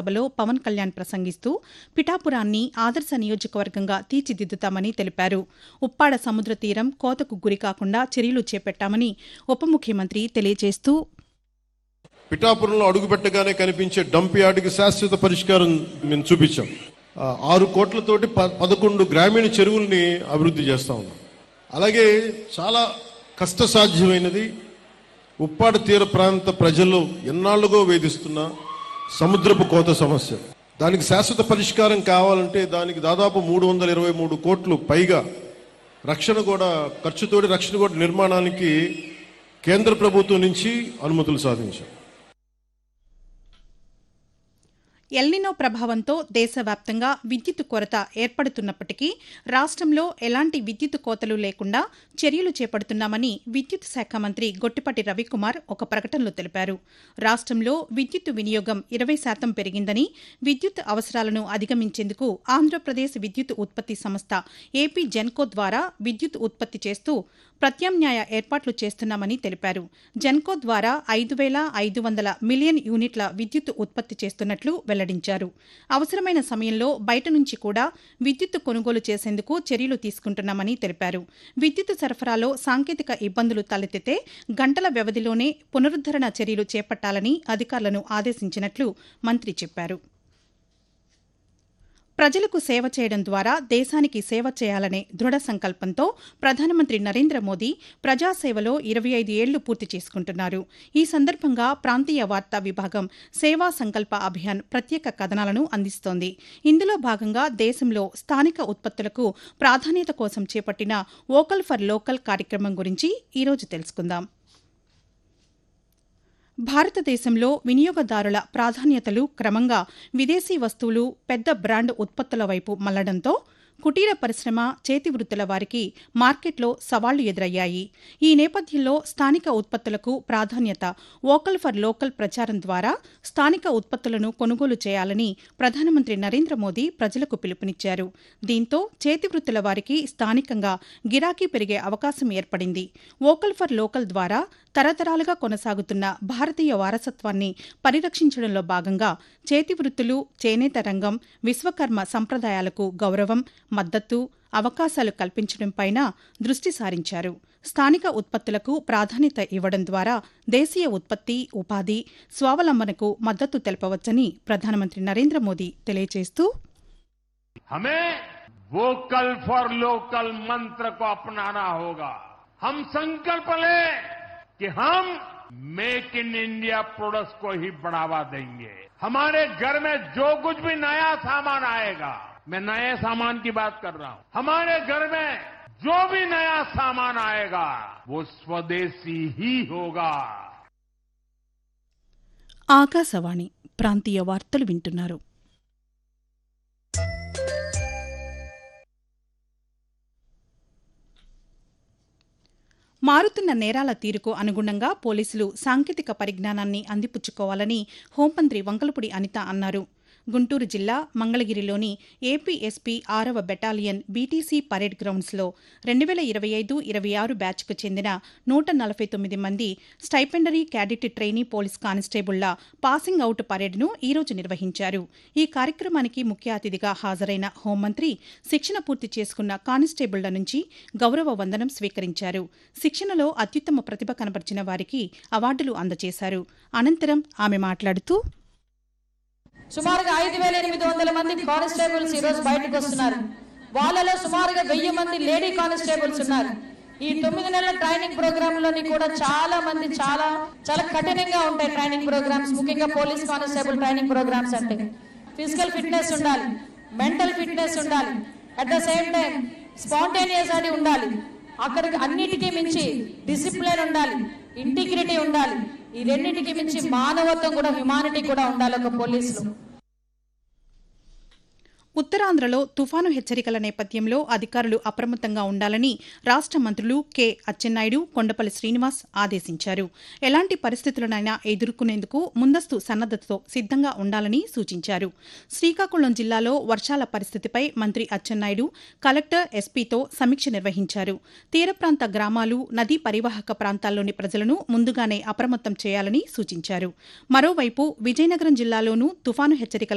సభలో పవన్ కళ్యాణ్ ప్రసంగిస్తూ పిఠాపురాన్ని ఆదర్శ నియోజకవర్గంగా తీర్చిదిద్దుతామని తెలిపారు ఉప్పాడ సముద్ర తీరం కోతకు గురికాకుండా చర్యలు చేపట్టామని ఉప ముఖ్యమంత్రి తెలియజేస్తూ పిఠాపురంలో అడుగుపెట్టగానే కనిపించే డంప్ యార్డుకి శాశ్వత పరిష్కారం మేము చూపించాం ఆ, ఆరు కోట్లతోటి ప- పదకొండు గ్రామీణ చెరువుల్ని అభివృద్ధి చేస్తా ఉన్నాం అలాగే చాలా కష్టసాధ్యమైనది ఉప్పాడ తీర ప్రాంత ప్రజలు ఎన్నాళ్లుగో వేధిస్తున్న సముద్రపు కోత సమస్య దానికి శాశ్వత పరిష్కారం కావాలంటే దానికి దాదాపు మూడు వందల ఇరవై మూడు కోట్లు పైగా రక్షణ కూడా ఖర్చుతోటి రక్షణ కూడా నిర్మాణానికి కేంద్ర ప్రభుత్వం నుంచి అనుమతులు సాధించాం ఎల్నినో ప్రభావంతో దేశవ్యాప్తంగా విద్యుత్ కొరత ఏర్పడుతున్నప్పటికీ రాష్ట్రంలో ఎలాంటి విద్యుత్ కోతలు లేకుండా చర్యలు చేపడుతున్నామని విద్యుత్ శాఖ మంత్రి గొట్టిపాటి రవికుమార్ ఒక ప్రకటనలో తెలిపారు రాష్ట్రంలో విద్యుత్ వినియోగం ఇరవై శాతం పెరిగిందని విద్యుత్ అవసరాలను అధిగమించేందుకు ఆంధ్రప్రదేశ్ విద్యుత్ ఉత్పత్తి సంస్థ ఏపీ జెన్కో ద్వారా విద్యుత్ ఉత్పత్తి చేస్తూ ప్రత్యామ్నాయ ఏర్పాట్లు చేస్తున్నామని తెలిపారు జెన్కో ద్వారా ఐదు వేల ఐదు వందల మిలియన్ యూనిట్ల విద్యుత్ ఉత్పత్తి చేస్తున్నట్లు వెల్లడించారు అవసరమైన సమయంలో బయట నుంచి కూడా విద్యుత్ కొనుగోలు చేసేందుకు చర్యలు తీసుకుంటున్నామని తెలిపారు విద్యుత్ సరఫరాలో సాంకేతిక ఇబ్బందులు తలెత్తితే గంటల వ్యవధిలోనే పునరుద్దరణ చర్యలు చేపట్టాలని అధికారులను ఆదేశించినట్లు మంత్రి చెప్పారు ప్రజలకు సేవ చేయడం ద్వారా దేశానికి సేవ చేయాలనే దృఢ సంకల్పంతో ప్రధానమంత్రి నరేంద్ర మోదీ ప్రజాసేవలో ఇరవై ఐదు ఏళ్లు పూర్తి చేసుకుంటున్నారు ఈ సందర్భంగా ప్రాంతీయ వార్తా విభాగం సేవా సంకల్ప అభియాన్ ప్రత్యేక కథనాలను అందిస్తోంది ఇందులో భాగంగా దేశంలో స్థానిక ఉత్పత్తులకు ప్రాధాన్యత కోసం చేపట్టిన వోకల్ ఫర్ లోకల్ కార్యక్రమం గురించి ఈరోజు తెలుసుకుందాం భారతదేశంలో వినియోగదారుల ప్రాధాన్యతలు క్రమంగా విదేశీ వస్తువులు పెద్ద బ్రాండ్ ఉత్పత్తుల వైపు మళ్లడంతో కుటీర పరిశ్రమ చేతి వృత్తుల వారికి మార్కెట్లో సవాళ్లు ఎదురయ్యాయి ఈ నేపథ్యంలో స్థానిక ఉత్పత్తులకు ప్రాధాన్యత వోకల్ ఫర్ లోకల్ ప్రచారం ద్వారా స్థానిక ఉత్పత్తులను కొనుగోలు చేయాలని ప్రధానమంత్రి నరేంద్ర మోదీ ప్రజలకు పిలుపునిచ్చారు దీంతో చేతి వృత్తుల వారికి స్థానికంగా గిరాకీ పెరిగే అవకాశం ఏర్పడింది వోకల్ ఫర్ లోకల్ ద్వారా తరతరాలుగా కొనసాగుతున్న భారతీయ వారసత్వాన్ని పరిరక్షించడంలో భాగంగా చేతి వృత్తులు చేనేత రంగం విశ్వకర్మ సంప్రదాయాలకు గౌరవం మద్దతు అవకాశాలు కల్పించడంపైన దృష్టి సారించారు స్థానిక ఉత్పత్తులకు ప్రాధాన్యత ఇవ్వడం ద్వారా దేశీయ ఉత్పత్తి ఉపాధి స్వావలంబనకు మద్దతు తెలపవచ్చని ప్రధానమంత్రి నరేంద్ర మోదీ తెలియజేస్తూ हमें वोकल फॉर लोकल मंत्र को अपनाना होगा हम संकल्प लें कि हम मेक इन इंडिया प्रोडक्ट्स को ही बढ़ावा देंगे हमारे घर में जो कुछ भी नया सामान आएगा मैं नए सामान की बात कर रहा हूं हमारे घर में जो भी नया सामान आएगा वो स्वदेशी ही होगा ఆకాశవాణి ప్రాంతీయ వార్తలు వింటున్నారు మారుతున్న నేరాల తీరుకు అనుగుణంగా పోలీసులు సాంకేతిక పరిజ్ఞానాన్ని అందిపుచ్చుకోవాలని హోంమంత్రి వంకలపూడి అనిత అన్నారు గుంటూరు జిల్లా మంగళగిరిలోని ఏపీ ఎస్పీ ఆరవ బెటాలియన్ బీటీసీ పరేడ్ గ్రౌండ్స్లో రెండు వేల ఇరవై ఐదు ఇరవై ఆరు బ్యాచ్కు చెందిన నూట నలభై తొమ్మిది మంది స్టైపెండరీ క్యాడెట్ ట్రైనీ పోలీస్ కానిస్టేబుళ్ల పాసింగ్ అవుట్ పరేడ్ను ఈరోజు నిర్వహించారు ఈ కార్యక్రమానికి ముఖ్య అతిథిగా హాజరైన హోంమంత్రి శిక్షణ పూర్తి చేసుకున్న కానిస్టేబుళ్ల నుంచి గౌరవ వందనం స్వీకరించారు శిక్షణలో అత్యుత్తమ ప్రతిభ కనబర్చిన వారికి అవార్డులు అందజేశారు అనంతరం ఆమె మాట్లాడుతూ సుమారుగా ఐదు వేల ఎనిమిది వందల మంది కానిస్టేబుల్స్ ఈ రోజు బయటకు వస్తున్నారు వాళ్ళలో సుమారుగా వెయ్యి మంది లేడీ కానిస్టేబుల్స్ ఉన్నారు ఈ తొమ్మిది నెలల ట్రైనింగ్ ప్రోగ్రామ్ లోని కూడా చాలా మంది చాలా చాలా కఠినంగా ఉంటాయి ట్రైనింగ్ ప్రోగ్రామ్స్ ముఖ్యంగా పోలీస్ కానిస్టేబుల్ ట్రైనింగ్ ప్రోగ్రామ్స్ అంటే ఫిజికల్ ఫిట్నెస్ ఉండాలి మెంటల్ ఫిట్నెస్ ఉండాలి at the same time spontaneous అని ఉండాలి అక్కడికి అన్నిటికీ మించి డిసిప్లిన్ ఉండాలి ఇంటిగ్రిటీ ఉండాలి ఈ రెండింటికి మించి మానవత్వం కూడా హ్యుమానిటీ కూడా ఉండాలి ఒక పోలీసులో ఉత్తరాంధ్రలో తుఫాను హెచ్చరికల నేపథ్యంలో అధికారులు అప్రమత్తంగా ఉండాలని రాష్ట మంత్రులు కె అచ్చెన్నాయుడు కొండపల్లి శ్రీనివాస్ ఆదేశించారు ఎలాంటి పరిస్థితులనైనా ఎదుర్కొనేందుకు ముందస్తు సన్నద్దతతో సిద్దంగా ఉండాలని సూచించారు శ్రీకాకుళం జిల్లాలో వర్షాల పరిస్థితిపై మంత్రి అచ్చెన్నాయుడు కలెక్టర్ ఎస్పీతో సమీక్ష నిర్వహించారు తీర ప్రాంత గ్రామాలు నదీ పరివాహక ప్రాంతాల్లోని ప్రజలను ముందుగానే అప్రమత్తం చేయాలని సూచించారు మరోవైపు విజయనగరం జిల్లాలోనూ తుఫాను హెచ్చరికల